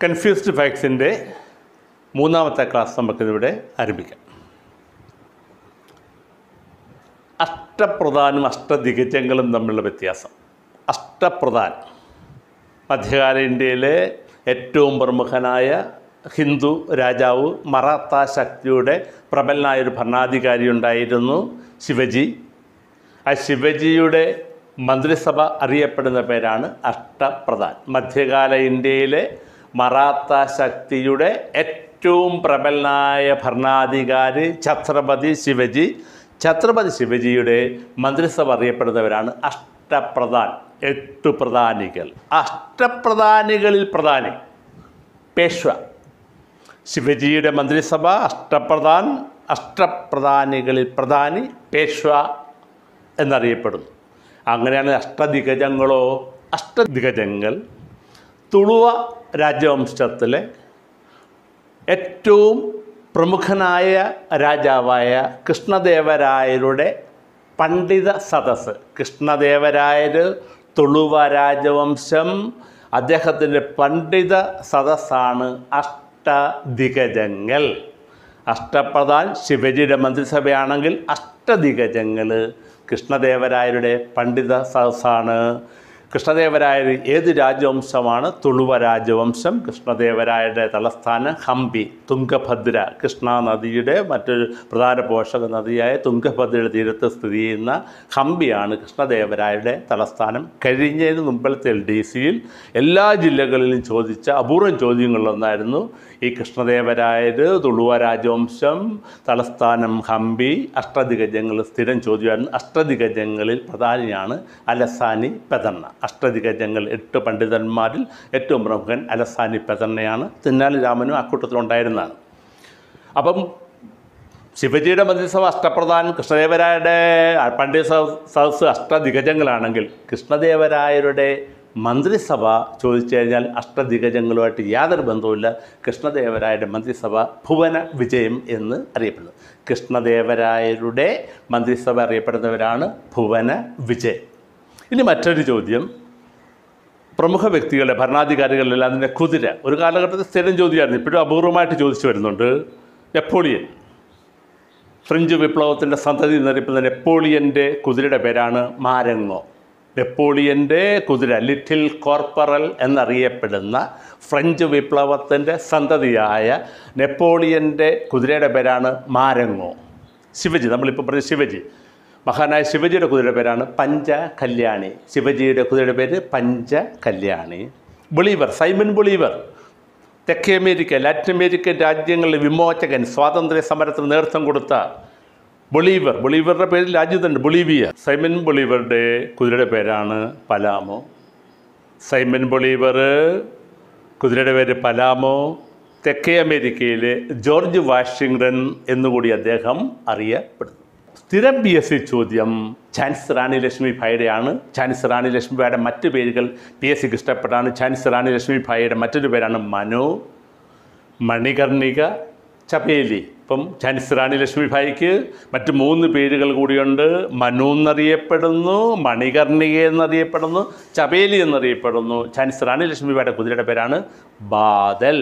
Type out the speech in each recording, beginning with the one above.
confused ഫാക്ട്സിൻ്റെ മൂന്നാമത്തെ class നമുക്കിതിവിടെ ആരംഭിക്കാം അഷ്ടപ്രധാനും അഷ്ടദിഗജങ്ങളും തമ്മിലുള്ള വ്യത്യാസം അഷ്ടപ്രധാൻ മധ്യകാല ഇന്ത്യയിലെ ഏറ്റവും പ്രമുഖനായ ഹിന്ദു രാജാവ് മറാത്ത ശക്തിയുടെ പ്രബലനായ ഒരു ഭരണാധികാരി ഉണ്ടായിരുന്നു ശിവജി ആ ശിവജിയുടെ മന്ത്രിസഭ അറിയപ്പെടുന്ന പേരാണ് അഷ്ടപ്രധാൻ മധ്യകാല ഇന്ത്യയിലെ മറാത്ത ശക്തിയുടെ ഏറ്റവും പ്രബലനായ ഭരണാധികാരി ഛത്രപതി ശിവജി ഛത്രപതി ശിവജിയുടെ മന്ത്രിസഭ അറിയപ്പെടുന്നവരാണ് അഷ്ടപ്രധാൻ എട്ട് പ്രധാനികൾ അഷ്ടപ്രധാനികളിൽ പ്രധാനി പേഷ്വ ശിവജിയുടെ മന്ത്രിസഭ അഷ്ടപ്രധാൻ അഷ്ടപ്രധാനികളിൽ പ്രധാനി പേഷ്വ എന്നറിയപ്പെടുന്നു അങ്ങനെയാണ് അഷ്ടദിഗജങ്ങളോ അഷ്ടദിഗജങ്ങൾ തുളുവ രാജവംശത്തിലെ ഏറ്റവും പ്രമുഖനായ രാജാവായ കൃഷ്ണദേവരായരുടെ പണ്ഡിത സദസ്സ് കൃഷ്ണദേവരായർ തുളുവ രാജവംശം അദ്ദേഹത്തിൻ്റെ പണ്ഡിത സദസ്സാണ് അഷ്ടദിഗജങ്ങൾ അഷ്ടപ്രധാൻ ശിവജിയുടെ മന്ത്രിസഭയാണെങ്കിൽ അഷ്ടദിഗജങ്ങൾ കൃഷ്ണദേവരായരുടെ പണ്ഡിത സദസ്സാണ് കൃഷ്ണദേവരായർ ഏത് രാജവംശമാണ് തുളുവ രാജവംശം കൃഷ്ണദേവരായരുടെ തലസ്ഥാനം ഹംപി തുംഗഭദ്ര കൃഷ്ണ നദിയുടെ മറ്റൊരു പ്രധാന പോഷക നദിയായ തുംഗഭദ്രയുടെ തീരത്ത് സ്ഥിതി ചെയ്യുന്ന ഹംപിയാണ് കൃഷ്ണദേവരായരുടെ തലസ്ഥാനം കഴിഞ്ഞതിന് മുമ്പത്തെ എൽ ഡി സിയിൽ എല്ലാ ജില്ലകളിലും ചോദിച്ച അപൂർവം ചോദ്യങ്ങളിലൊന്നായിരുന്നു ഈ കൃഷ്ണദേവരായർ തുളുവ രാജവംശം തലസ്ഥാനം ഹംപി അഷ്ടദിഗജങ്ങൾ സ്ഥിരം ചോദ്യമായിരുന്നു അഷ്ടദിഗജങ്ങളിൽ പ്രധാനിയാണ് അലസാനി പെതണ്ണ അഷ്ടദിഗജങ്ങൾ എട്ട് പണ്ഡിതന്മാരിൽ ഏറ്റവും പ്രമുഖൻ അലസാനി പെതണ്ണയാണ് തിന്നാലി രാമനും അക്കൂട്ടത്തിലുണ്ടായിരുന്നതാണ് അപ്പം ശിവജിയുടെ മന്ത്രിസഭ അഷ്ടപ്രധാൻ കൃഷ്ണദേവരായരുടെ പണ്ഡിത സദ- സദസ്സ് അഷ്ടദിഗജങ്ങളാണെങ്കിൽ കൃഷ്ണദേവരായരുടെ മന്ത്രിസഭ ചോദിച്ചു കഴിഞ്ഞാൽ അഷ്ടദിഗജങ്ങളുമായിട്ട് യാതൊരു ബന്ധവുമില്ല കൃഷ്ണദേവരായരുടെ മന്ത്രിസഭ ഭുവന വിജയം എന്ന് അറിയപ്പെടുന്നത് കൃഷ്ണദേവരായരുടെ മന്ത്രിസഭ അറിയപ്പെടുന്നവരാണ് ഭുവന വിജയം ഇനി മറ്റൊരു ചോദ്യം പ്രമുഖ വ്യക്തികളുടെ ഭരണാധികാരികളിലെല്ലാം അതിൻ്റെ കുതിര ഒരു കാലഘട്ടത്തിൽ സ്ഥിരം ചോദ്യമായിരുന്നു ഇപ്പോഴും അപൂർവമായിട്ട് ചോദിച്ചു വരുന്നുണ്ട് നെപ്പോളിയൻ ഫ്രഞ്ച് വിപ്ലവത്തിൻ്റെ സന്തതി എന്നറിയപ്പെടുന്ന നെപ്പോളിയൻ്റെ കുതിരയുടെ പേരാണ് മാരങ്ങോ നെപ്പോളിയൻ്റെ കുതിര ലിറ്റിൽ കോർപ്പറൽ എന്നറിയപ്പെടുന്ന ഫ്രഞ്ച് വിപ്ലവത്തിൻ്റെ സന്തതിയായ നെപ്പോളിയൻ്റെ കുതിരയുടെ പേരാണ് മാരങ്ങോ ശിവജി നമ്മളിപ്പോൾ പറഞ്ഞ ശിവജി മഹാനായ ശിവജിയുടെ കുതിരയുടെ പേരാണ് പഞ്ച കല്യാണി ശിവജിയുടെ കുതിരയുടെ പേര് Pancha Kalyani Bolivar Simon Bolivar തെക്കേ അമേരിക്ക ലാറ്റിൻ അമേരിക്കൻ രാജ്യങ്ങളിലെ വിമോചകൻ സ്വാതന്ത്ര്യ സമരത്തിന് നേതൃത്വം കൊടുത്ത ബൊളീവർ ബൊളീവറുടെ പേരിൽ രാജ്യത്തുണ്ട് ബൊളീവിയ സൈമൻ ബൊളീവറുടെ കുതിരയുടെ പേരാണ് പലാമോ സൈമൻ ബൊളീവർ കുതിരയുടെ പേര് പലാമോ തെക്കേ അമേരിക്കയിലെ ജോർജ് വാഷിങ്ടൺ എന്നുകൂടി അദ്ദേഹം അറിയപ്പെടുന്നു സ്ഥിരം പി എസ് സി ചോദ്യം ചാൻസ് റാണി ലക്ഷ്മി ഭായിയുടെയാണ് ചാൻസ് റാണി ലക്ഷ്മി ഭായിയുടെ മറ്റു പേരുകൾ പി എസ് സിക്ക് ഇഷ്ടപ്പെട്ടാണ് ചാൻസ് റാണി ലക്ഷ്മി ഭായിയുടെ മറ്റൊരു പേരാണ് മനു മണികർണിക ചപേലി ഇപ്പം ചാൻസ് റാണി ലക്ഷ്മി ഭായിക്ക് മറ്റ് മൂന്ന് പേരുകൾ കൂടിയുണ്ട് മനു എന്നറിയപ്പെടുന്നു മണികർണിക എന്നറിയപ്പെടുന്നു ചപേലി എന്നറിയപ്പെടുന്നു ചാൻസ് റാണി ലക്ഷ്മി ഭായിയുടെ കുതിരയുടെ പേരാണ് ബാദൽ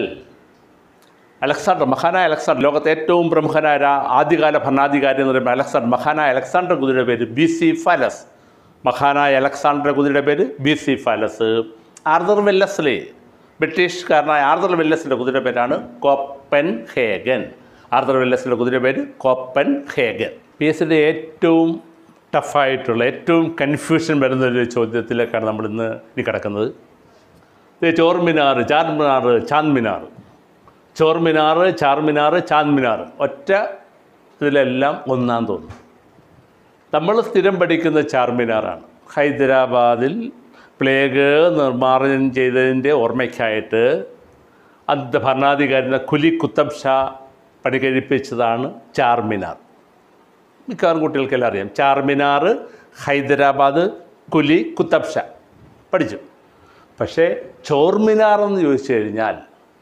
അലക്സാണ്ടർ മഹാനായ അലക്സാണ്ടർ ലോകത്തെ ഏറ്റവും പ്രമുഖനായ രാ- ആദ്യകാല ഭരണാധികാരി എന്ന് പറയുമ്പോൾ അലക്സാണ്ടർ മഹാനായ അലക്സാണ്ടർ കുതിരയുടെ പേര് ബി സി ഫാലസ് മഹാനായ അലക്സാണ്ടർ കുതിരയുടെ പേര് Bucephalus Arthur Wellesley ബ്രിട്ടീഷുകാരനായ ആർദർ വെല്ലസിൻ്റെ കുതിരയുടെ പേരാണ് കോപ്പൻ ഹേഗൻ ആർദർ വെല്ലസിൻ്റെ കുതിരയുടെ പേര് കോപ്പൻ ഹേഗൻ പി എസ് സിയുടെ ഏറ്റവും ടഫായിട്ടുള്ള ഏറ്റവും കൺഫ്യൂഷൻ വരുന്ന ഒരു ചോദ്യത്തിലേക്കാണ് നമ്മളിന്ന് ഇനി കിടക്കുന്നത് ഇത് ചോർമിനാർ ചാർമിനാർ ചാന്ദ്മിനാർ ചോർമിനാർ ചാർമിനാർ ചാന്ദ്മിനാർ ഒറ്റ ഇതിലെല്ലാം ഒന്നാം തോന്നുന്നു നമ്മൾ സ്ഥിരം പഠിക്കുന്ന ചാർമിനാറാണ് ഹൈദരാബാദിൽ പ്ലേഗ് നിർമ്മാർജ്ജനം ചെയ്തതിൻ്റെ ഓർമ്മയ്ക്കായിട്ട് അന്നത്തെ ഭരണാധികാരി കുലി കുത്തബ് ഷാ പണി കഴിപ്പിച്ചതാണ് ചാർമിനാർ മിക്കവാറും കുട്ടികൾക്കെല്ലാം അറിയാം ചാർമിനാർ ഹൈദരാബാദ് കുലി കുത്തബ് ഷാ പഠിച്ചു പക്ഷേ ചോർമിനാർ എന്ന് ചോദിച്ചു കഴിഞ്ഞാൽ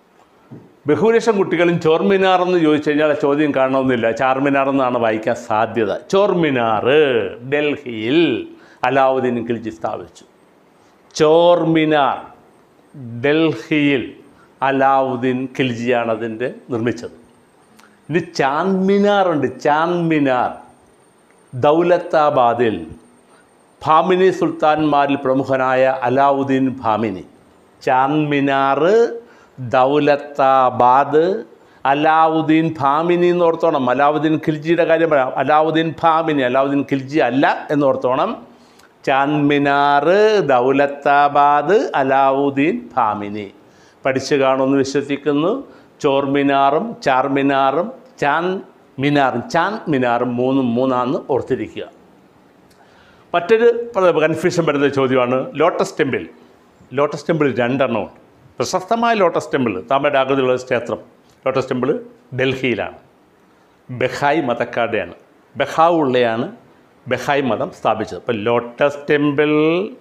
ബഹുഭൂരിഷം കുട്ടികളും ചോർമിനാർ എന്ന് ചോദിച്ചു കഴിഞ്ഞാൽ ആ ചോദ്യം കാണണമെന്നില്ല ചാർമിനാർ എന്നാണ് വായിക്കാൻ സാധ്യത ചോർമിനാർ ഡൽഹിയിൽ അലാവുദ്ദീൻ ഖിൽജി സ്ഥാപിച്ചു ചോർമിനാർ ഡൽഹിയിൽ അലാവുദ്ദീൻ ഖിൽജിയാണ് അതിൻ്റെ നിർമ്മിച്ചത് ഇനി ചാന്ദ് മിനാറുണ്ട് ചാന്ദ് മിനാർ ദൗലത്താബാദിൽ ഭാമിനി സുൽത്താൻമാരിൽ പ്രമുഖനായ അലാവുദ്ദീൻ ഭാമിനി ചാന്ദ് മിനാർ ദൗലത്താബാദ് അലാവുദ്ദീൻ ഭാമിനി എന്ന് ഓർത്തോണം അലാവുദ്ദീൻ ഖിൽജിയുടെ കാര്യം പറയാം അലാവുദ്ദീൻ ഭാമിനി അലാവുദ്ദീൻ ഖിൽജി അല്ല എന്ന് ഓർത്തോണം ചാന്ദ് മിനാർ ദൗലത്താബാദ് അലാവുദ്ദീൻ ഭാമിനി പഠിച്ചു കാണുമെന്ന് വിശ്വസിക്കുന്നു ചോർമിനാറും ചാർമിനാറും ചാന്ദ് മിനാറും ചാന്ദ് മിനാറും മൂന്നും മൂന്നാന്ന് ഓർത്തിരിക്കുക മറ്റൊരു കൺഫ്യൂഷൻ വരുന്ന ചോദ്യമാണ് ലോട്ടസ് ടെമ്പിൾ ലോട്ടസ് ടെമ്പിൾ രണ്ടെണ്ണമുണ്ട് പ്രശസ്തമായ ലോട്ടസ് ടെമ്പിൾ താമരയുടെ ആകൃതിയുള്ള ക്ഷേത്രം ലോട്ടസ് ടെമ്പിൾ ഡൽഹിയിലാണ് ബെഹായ് മതക്കാരുടെയാണ് ബെഹാവുള്ളയാണ് ബെഹായ് മതം സ്ഥാപിച്ചത് അപ്പോൾ ലോട്ടസ് ടെമ്പിൾ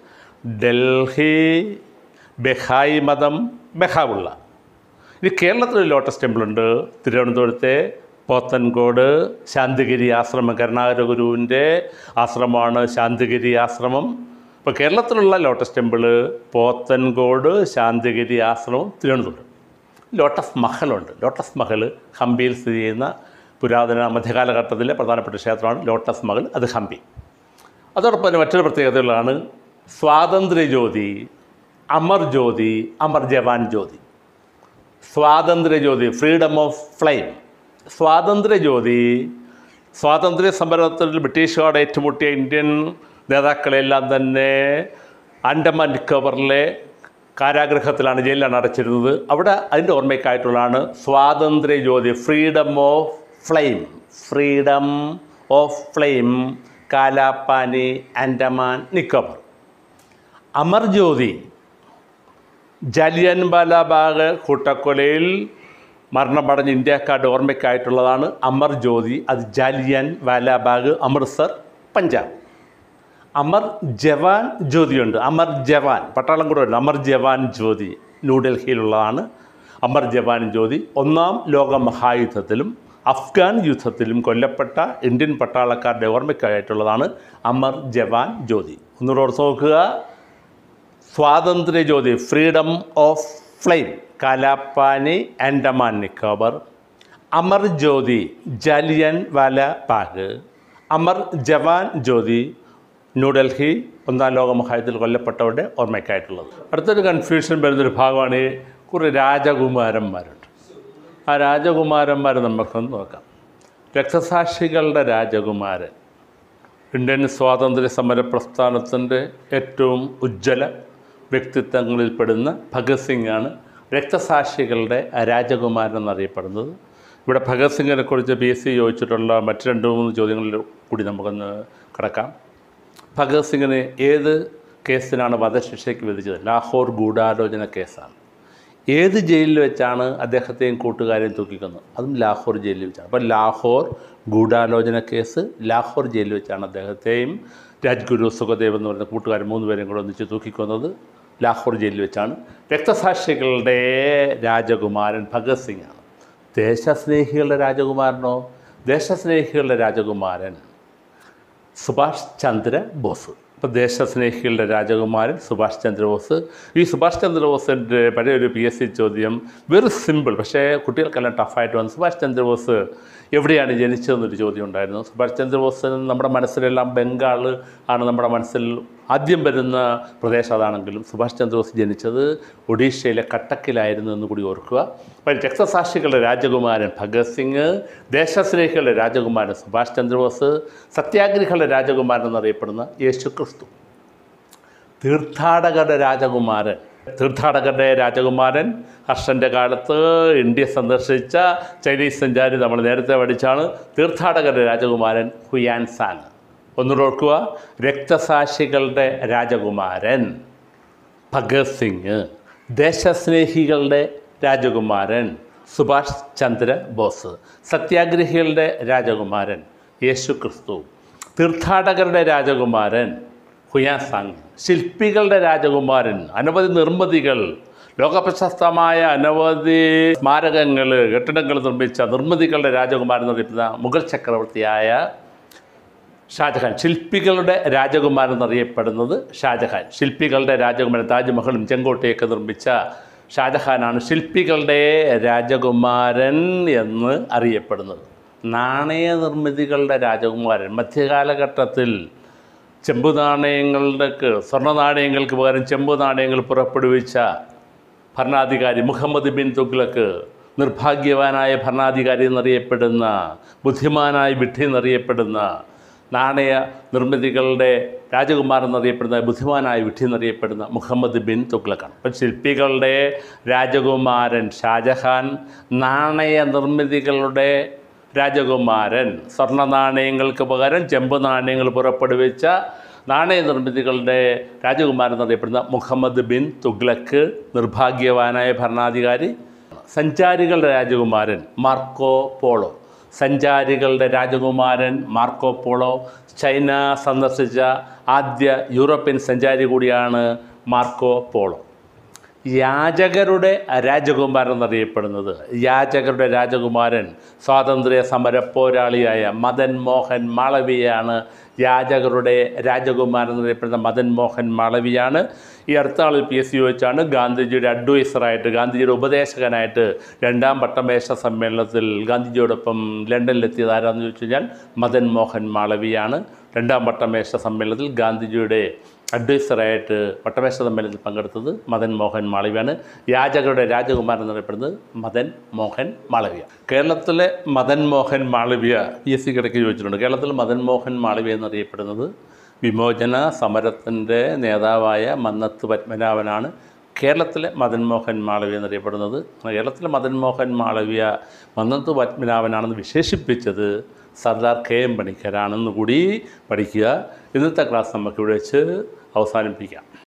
ഡൽഹി ബെഹായ് മതം ബെഹാവുള്ള ഇനി കേരളത്തിലൊരു ലോട്ടസ് ടെമ്പിളുണ്ട് തിരുവനന്തപുരത്തെ പോത്തൻകോട് ശാന്തിഗിരി ആശ്രമം കരുണാകര ഗുരുവിൻ്റെ ആശ്രമമാണ് ശാന്തിഗിരി ആശ്രമം ഇപ്പോൾ കേരളത്തിലുള്ള lotus temple Pothencode Santhigiri Ashram Thiruvananthapuram lotus മഹലുണ്ട് ലോട്ടസ് മഹൽ ഹംപിയിൽ സ്ഥിതി ചെയ്യുന്ന പുരാതന മധ്യകാലഘട്ടത്തിലെ പ്രധാനപ്പെട്ട ക്ഷേത്രമാണ് ലോട്ടസ് മഹൽ അത് ഹംപി അതോടൊപ്പം തന്നെ മറ്റൊരു പ്രത്യേകതകളാണ് സ്വാതന്ത്ര്യ ജ്യോതി അമർ ജ്യോതി അമർ ജവാൻ ജ്യോതി സ്വാതന്ത്ര്യ ജ്യോതി ഫ്രീഡം ഓഫ് ഫ്ലെയിം സ്വാതന്ത്ര്യ ജ്യോതി സ്വാതന്ത്ര്യ സമരത്തിൽ ബ്രിട്ടീഷുകാർ ഏറ്റുമുട്ടിയ ഇന്ത്യൻ നേതാക്കളെല്ലാം തന്നെ ആൻഡമാൻ നിക്കോബറിലെ കാരാഗൃഹത്തിലാണ് ജയിലിലാണ് അടച്ചിരുന്നത് അവിടെ അതിൻ്റെ ഓർമ്മയ്ക്കായിട്ടുള്ളതാണ് Swatantrya Jyoti freedom of flame freedom of flame Kalapani Andaman Nicobar Amar Jyoti Jallian Walabagh കൂട്ടക്കൊലയിൽ മരണമടഞ്ഞ ഇന്ത്യക്കാരുടെ ഓർമ്മയ്ക്കായിട്ടുള്ളതാണ് അമർ ജ്യോതി അത് ജാലിയൻ വാലാബാഗ് അമൃത്സർ പഞ്ചാബ് അമർ ജവാൻ ജ്യോതിയുണ്ട് അമർ ജവാൻ പട്ടാളം കൂടെ ഉണ്ട് അമർ ജവാൻ ജ്യോതി ന്യൂഡൽഹിയിലുള്ളതാണ് അമർ ജവാൻ ജ്യോതി ഒന്നാം ലോക മഹായുദ്ധത്തിലും അഫ്ഗാൻ യുദ്ധത്തിലും കൊല്ലപ്പെട്ട ഇന്ത്യൻ പട്ടാളക്കാരുടെ ഓർമ്മയ്ക്കായിട്ടുള്ളതാണ് അമർ ജവാൻ ജ്യോതി ഒന്നുകൂടെ ഓർത്ത് നോക്കുക Swatantrya Jyoti freedom of flame Kalapani Andaman Nicobar Amar Jyoti Jallian Wala Bagh Amar Jawan Jyoti New Delhi ഒന്നാം ലോക മഹായുദ്ധത്തിൽ കൊല്ലപ്പെട്ടവരുടെ ഓർമ്മയ്ക്കായിട്ടുള്ളത് അടുത്തൊരു കൺഫ്യൂഷൻ വരുന്നൊരു ഭാഗമാണ് ഈ കുറേ രാജകുമാരന്മാരുണ്ട് ആ രാജകുമാരന്മാർ നമുക്കൊന്ന് നോക്കാം രക്തസാക്ഷികളുടെ രാജകുമാരൻ ഇന്ത്യൻ സ്വാതന്ത്ര്യ സമര പ്രസ്ഥാനത്തിൻ്റെ ഏറ്റവും ഉജ്ജ്വല വ്യക്തിത്വങ്ങളിൽപ്പെടുന്ന ഭഗത് സിംഗാണ് രക്തസാക്ഷികളുടെ രാജകുമാരൻ എന്നറിയപ്പെടുന്നത് ഇവിടെ ഭഗത് സിംഗിനെ കുറിച്ച് ബി എസ് സി ചോദിച്ചിട്ടുള്ള മറ്റ് രണ്ട് മൂന്ന് ചോദ്യങ്ങളിൽ കൂടി നമുക്കൊന്ന് കിടക്കാം ഭഗത് സിംഗിന് ഏത് കേസിനാണ് വധശിക്ഷയ്ക്ക് വിധിച്ചത് ലാഹോർ ഗൂഢാലോചന കേസാണ് ഏത് ജയിലിൽ വെച്ചാണ് അദ്ദേഹത്തെയും കൂട്ടുകാരെയും തൂക്കിക്കുന്നത് അതും ലാഹോർ ജയിലിൽ വെച്ചാണ് അപ്പോൾ ലാഹോർ ഗൂഢാലോചന കേസ് ലാഹോർ ജയിലിൽ വെച്ചാണ് അദ്ദേഹത്തെയും രാജ്ഗുരു സുഖദേവ് എന്ന് പറയുന്ന കൂട്ടുകാരൻ മൂന്ന് പേരെയും കൂടെ ഒന്നിച്ച് തൂക്കിക്കൊന്നത് ലാഹോർ ജയിലിൽ വെച്ചാണ് രക്തസാക്ഷികളുടെ രാജകുമാരൻ ഭഗത് സിംഗ് ആണ് ദേശസ്നേഹികളുടെ രാജകുമാരനോ ദേശസ്നേഹികളുടെ രാജകുമാരൻ സുഭാഷ് ചന്ദ്ര ബോസ് ഇപ്പോൾ ദേശസ്നേഹികളുടെ രാജകുമാരൻ സുഭാഷ് ചന്ദ്രബോസ് ഈ സുഭാഷ് ചന്ദ്രബോസിൻ്റെ പഴയൊരു പി എസ് സി ചോദ്യം വെറി സിമ്പിൾ പക്ഷേ കുട്ടികൾക്കെല്ലാം ടഫായിട്ട് വന്നു സുഭാഷ് ചന്ദ്രബോസ് എവിടെയാണ് ജനിച്ചതെന്നൊരു ചോദ്യം ഉണ്ടായിരുന്നു സുഭാഷ് ചന്ദ്രബോസ് നമ്മുടെ മനസ്സിലെല്ലാം ബംഗാൾ ആണ് നമ്മുടെ മനസ്സിൽ ആദ്യം വരുന്ന പ്രദേശം അതാണെങ്കിലും സുഭാഷ് ചന്ദ്രബോസ് ജനിച്ചത് ഒഡീഷയിലെ കട്ടക്കിലായിരുന്നു എന്ന് കൂടി ഓർക്കുക അപ്പോൾ രക്തസാക്ഷികളുടെ രാജകുമാരൻ ഭഗത് സിംഗ് ദേശസ്നേഹികളുടെ രാജകുമാരൻ സുഭാഷ് ചന്ദ്രബോസ് സത്യാഗ്രഹികളുടെ രാജകുമാരൻ എന്നറിയപ്പെടുന്ന യേശു ക്രിസ്തു തീർത്ഥാടകരുടെ രാജകുമാരൻ തീർത്ഥാടകരുടെ രാജകുമാരൻ ഹർഷൻ്റെ കാലത്ത് ഇന്ത്യ സന്ദർശിച്ച ചൈനീസ് സഞ്ചാരി നമ്മൾ നേരത്തെ പഠിച്ചാണ് തീർത്ഥാടകരുടെ രാജകുമാരൻ ഹുയാൻ സാങ് ഒന്നുകൂടെ ഓർക്കുക രക്തസാക്ഷികളുടെ രാജകുമാരൻ ഭഗത് സിംഗ് ദേശസ്നേഹികളുടെ രാജകുമാരൻ സുഭാഷ് ചന്ദ്ര ബോസ് സത്യാഗ്രഹികളുടെ രാജകുമാരൻ യേശു ക്രിസ്തു തീർത്ഥാടകരുടെ രാജകുമാരൻ ഹുയാസാങ് ശില്പികളുടെ രാജകുമാരൻ അനവധി നിർമ്മിതികൾ ലോകപ്രശസ്തമായ അനവധി സ്മാരകങ്ങൾ കെട്ടിടങ്ങൾ നിർമ്മിച്ച നിർമ്മിതികളുടെ രാജകുമാരൻ എന്നറിയപ്പെടുന്ന മുഗൾ ചക്രവർത്തിയായ ഷാജഹാൻ ശില്പികളുടെ രാജകുമാരൻ എന്നറിയപ്പെടുന്നത് ഷാജഹാൻ ശില്പികളുടെ രാജകുമാരൻ താജ്മഹലും ചെങ്കോട്ടയൊക്കെ നിർമ്മിച്ച ഷാജഹാനാണ് ശില്പികളുടെ രാജകുമാരൻ എന്ന് അറിയപ്പെടുന്നത് നാണയ നിർമ്മിതികളുടെ രാജകുമാരൻ മധ്യകാലഘട്ടത്തിൽ ചെമ്പു നാണയങ്ങൾക്ക് സ്വർണ്ണ നാണയങ്ങൾക്ക് പകരം ചെമ്പു നാണയങ്ങൾ പുറപ്പെടുവിച്ച ഭരണാധികാരി മുഹമ്മദ് ബിൻ തുഗ്ലക്ക് നിർഭാഗ്യവാനായ ഭരണാധികാരി എന്നറിയപ്പെടുന്ന ബുദ്ധിമാനായ വിഡ്ഢി എന്നറിയപ്പെടുന്ന നാണയ നിർമ്മിതികളുടെ രാജകുമാരൻ എന്നറിയപ്പെടുന്ന ബുദ്ധിമാനായ വിഡ്ഢി എന്നറിയപ്പെടുന്ന മുഹമ്മദ് ബിൻ തുഗ്ലക്കാണ് അപ്പം ശില്പികളുടെ രാജകുമാരൻ ഷാജഹാൻ നാണയ നിർമ്മിതികളുടെ രാജകുമാരൻ സ്വർണ്ണ നാണയങ്ങൾക്ക് പകരം ചെമ്പ് നാണയങ്ങൾ പുറപ്പെടുവിച്ച നാണയ നിർമ്മിതികളുടെ രാജകുമാരൻ എന്നറിയപ്പെടുന്ന മുഹമ്മദ് ബിൻ തുഗ്ലക്ക് നിർഭാഗ്യവാനായ ഭരണാധികാരി സഞ്ചാരികളുടെ രാജകുമാരൻ മാർക്കോ പോളോ സഞ്ചാരികളുടെ രാജകുമാരൻ മാർക്കോ പോളോ ചൈന സന്ദർശിച്ച ആദ്യ യൂറോപ്യൻ സഞ്ചാരി കൂടിയാണ് മാർക്കോ പോളോ യാചകരുടെ രാജകുമാരൻ എന്നറിയപ്പെടുന്നത് യാചകരുടെ രാജകുമാരൻ സ്വാതന്ത്ര്യ സമര പോരാളിയായ മദൻ മോഹൻ മാളവിയാണ് യാചകരുടെ രാജകുമാരൻ എന്നറിയപ്പെടുന്ന മദൻ മോഹൻ മാളവിയാണ് ഈ അടുത്ത ആളിൽ പി എസ് സി വെച്ചാണ് ഗാന്ധിജിയുടെ അഡ്വൈസറായിട്ട് ഗാന്ധിജിയുടെ ഉപദേശകനായിട്ട് രണ്ടാം പട്ടമേശ സമ്മേളനത്തിൽ ഗാന്ധിജിയോടൊപ്പം ലണ്ടനിലെത്തിയത് ആരാന്ന് ചോദിച്ചു കഴിഞ്ഞാൽ മദൻ മോഹൻ മാളവിയാണ് രണ്ടാം പട്ടമേശ സമ്മേളനത്തിൽ ഗാന്ധിജിയുടെ അഡ്വൈസറായിട്ട് പട്ടമേശ സമ്മേളനത്തിൽ പങ്കെടുത്തത് മദൻ മോഹൻ മാളവിയാണ് യാചകരുടെ രാജകുമാരൻ എന്നറിയപ്പെടുന്നത് മദൻ മോഹൻ മാളവിയ കേരളത്തിലെ Madan Mohan Malaviya P S C കിടക്ക് ചോദിച്ചിട്ടുണ്ട് കേരളത്തിൽ മദൻ മോഹൻ മാളവിയ എന്നറിയപ്പെടുന്നത് വിമോചന സമരത്തിൻ്റെ നേതാവായ മന്നത്ത് പത്മനാഭനാണ് കേരളത്തിലെ മദൻ മോഹൻ മാളവിയ എന്നറിയപ്പെടുന്നത് കേരളത്തിലെ മദൻ മോഹൻ മാളവിയ മന്നത്ത് പത്മനാഭനാണെന്ന് വിശേഷിപ്പിച്ചത് സർദാർ കെ എം പണിക്കരാണെന്ന് കൂടി പഠിക്കുക ഇന്നത്തെ ക്ലാസ് നമുക്കിവിടെ വെച്ച് അവസാനിപ്പിക്കാം